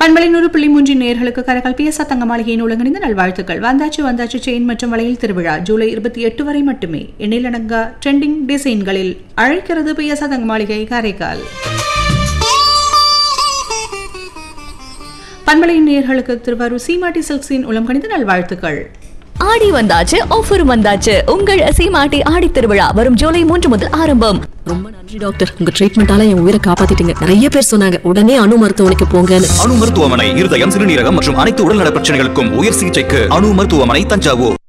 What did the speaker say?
பண்பலை நூறு புள்ளி மூன்றின் நேர்களுக்கு கரகால் பி எஸ் தங்க மாளிகையின் ஒழுங்கிணைந்த நல்வாழ்த்துக்கள் வந்தாச்சு வந்தாச்சு செயின் மற்றும் வளையல் திருவிழா ஜூலை இருபத்தி எட்டு வரை மட்டுமே எண்ணிலடங்கா ட்ரெண்டிங் டிசைன்களில் அழைக்கிறது பி எஸ் தங்க மாளிகை காரைக்கால் பண்பலையின் நேர்களுக்கு திருவாரூர் சீமாட்டி சில்க்ஸின் உளம் கணிந்த நல்வாழ்த்துக்கள் ஆடி வந்தாச்சு ஆஃபர் வந்தாச்சு உங்கள் சீமாட்டி ஆடி திருவிழா வரும் ஜூலை மூன்று முதல் ஆரம்பம் ரொம்ப நன்றி டாக்டர் உங்க ட்ரீட்மெண்டால என் உயிரை காப்பாத்திட்டீங்க நிறைய பேர் சொன்னாங்க உடனே அணு மருத்துவமனைக்கு போங்கன்னு அணு மருத்துவமனை இருதயம் சிறுநீரகம் மற்றும் அனைத்து உடல்நல பிரச்சனைகளுக்கும் உயர் சிகிச்சைக்கு அணு மருத்துவமனை தஞ்சாவூர்